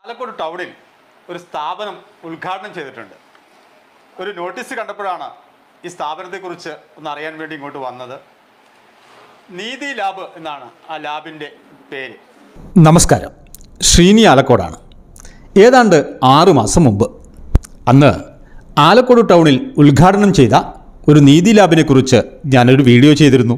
പാലക്കോട് ടൗണിൽ ഒരു സ്ഥാപനം ഉദ്ഘാടനം ചെയ്തിട്ടുണ്ട് ഒരു നോട്ടീസ് കണ്ടപ്പോഴാണ് ഈ സ്ഥാപനത്തെക്കുറിച്ച് ഒന്ന് അറിയാൻ വേണ്ടി ഇങ്ങോട്ട് വന്നത് നീതി ലാബ് എന്നാണ് ആ ലാബിൻ്റെ പേര് നമസ്കാരം ശ്രീനി ആലക്കോടാണ് ഏതാണ്ട് ആറു മാസം മുമ്പ് അന്ന് ആലക്കോട് ടൗണിൽ ഉദ്ഘാടനം ചെയ്ത ഒരു നീതി ലാബിനെ കുറിച്ച് ഞാനൊരു വീഡിയോ ചെയ്തിരുന്നു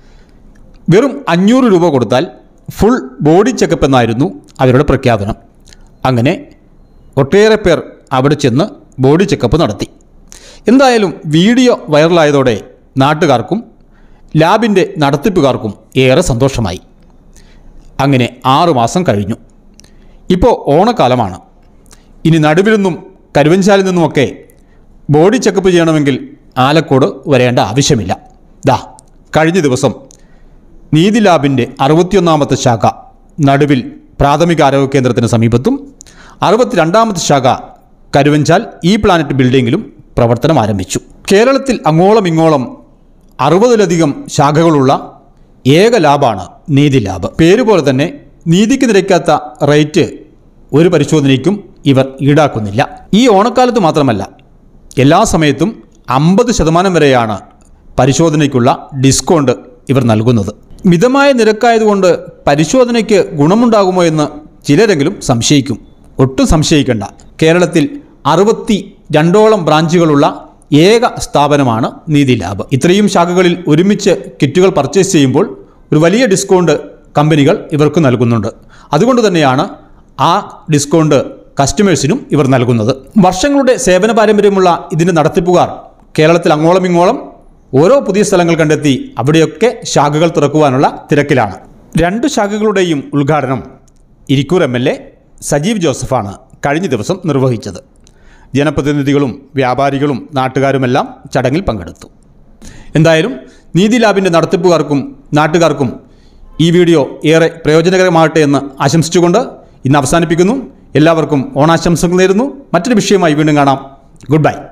വെറും അഞ്ഞൂറ് രൂപ കൊടുത്താൽ ഫുൾ ബോഡി ചെക്കപ്പ് എന്നായിരുന്നു അവരുടെ പ്രഖ്യാപനം അങ്ങനെ ഒട്ടേറെ പേർ അവിടെ ചെന്ന് ബോഡി ചെക്കപ്പ് നടത്തി എന്തായാലും വീഡിയോ വൈറലായതോടെ നാട്ടുകാർക്കും ലാബിൻ്റെ നടത്തിപ്പുകാർക്കും ഏറെ സന്തോഷമായി അങ്ങനെ ആറു മാസം കഴിഞ്ഞു ഇപ്പോൾ ഓണക്കാലമാണ് ഇനി നടുവിൽ നിന്നും കരുവഞ്ചാലിൽ നിന്നുമൊക്കെ ബോഡി ചെക്കപ്പ് ചെയ്യണമെങ്കിൽ ആലക്കോട് വരേണ്ട ആവശ്യമില്ല ദാ കഴിഞ്ഞ ദിവസം നീതി ലാബിൻ്റെ അറുപത്തിയൊന്നാമത്തെ ശാഖ നടുവിൽ പ്രാഥമിക ആരോഗ്യ കേന്ദ്രത്തിന് സമീപത്തും അറുപത്തിരണ്ടാമത്തെ ശാഖ കരുവഞ്ചാൽ ഈ പ്ലാനറ്റ് ബിൽഡിങ്ങിലും പ്രവർത്തനം ആരംഭിച്ചു കേരളത്തിൽ അങ്ങോളം ഇങ്ങോളം അറുപതിലധികം ശാഖകളുള്ള ഏക ലാബാണ് നീതി ലാബ് പേര് പോലെ തന്നെ നീതിക്ക് നിരക്കാത്ത റേറ്റ് ഒരു പരിശോധനയ്ക്കും ഇവർ ഈടാക്കുന്നില്ല ഈ ഓണക്കാലത്ത് മാത്രമല്ല എല്ലാ സമയത്തും അമ്പത് ശതമാനം വരെയാണ് പരിശോധനയ്ക്കുള്ള ഡിസ്കൗണ്ട് ഇവർ നൽകുന്നത് മിതമായ നിരക്കായതുകൊണ്ട് പരിശോധനയ്ക്ക് ഗുണമുണ്ടാകുമോ എന്ന് ചിലരെങ്കിലും സംശയിക്കും ഒട്ടും സംശയിക്കേണ്ട കേരളത്തിൽ അറുപത്തി രണ്ടോളം ബ്രാഞ്ചുകളുള്ള ഏക സ്ഥാപനമാണ് നീതി ലാബ് ഇത്രയും ശാഖകളിൽ ഒരുമിച്ച് കിറ്റുകൾ പർച്ചേസ് ചെയ്യുമ്പോൾ ഒരു വലിയ ഡിസ്കൗണ്ട് കമ്പനികൾ ഇവർക്ക് നൽകുന്നുണ്ട് അതുകൊണ്ട് തന്നെയാണ് ആ ഡിസ്കൗണ്ട് കസ്റ്റമേഴ്സിനും ഇവർ നൽകുന്നത് വർഷങ്ങളുടെ സേവന പാരമ്പര്യമുള്ള ഇതിൻ്റെ നടത്തിപ്പുകാർ കേരളത്തിൽ അങ്ങോളം ഇങ്ങോളം ഓരോ പുതിയ സ്ഥലങ്ങൾ കണ്ടെത്തി അവിടെയൊക്കെ ശാഖകൾ തുറക്കുവാനുള്ള തിരക്കിലാണ് രണ്ട് ശാഖകളുടെയും ഉദ്ഘാടനം Irikkur M L A Sajeev ജോസഫാണ് കഴിഞ്ഞ ദിവസം നിർവഹിച്ചത് ജനപ്രതിനിധികളും വ്യാപാരികളും നാട്ടുകാരുമെല്ലാം ചടങ്ങിൽ പങ്കെടുത്തു എന്തായാലും നീതി ലാബിൻ്റെ നടത്തിപ്പുകാർക്കും നാട്ടുകാർക്കും ഈ വീഡിയോ ഏറെ പ്രയോജനകരമാകട്ടെ എന്ന് ആശംസിച്ചുകൊണ്ട് ഇന്ന് അവസാനിപ്പിക്കുന്നു എല്ലാവർക്കും ഓണാശംസകൾ നേരുന്നു മറ്റൊരു വിഷയമായി വീണ്ടും കാണാം ഗുഡ് ബൈ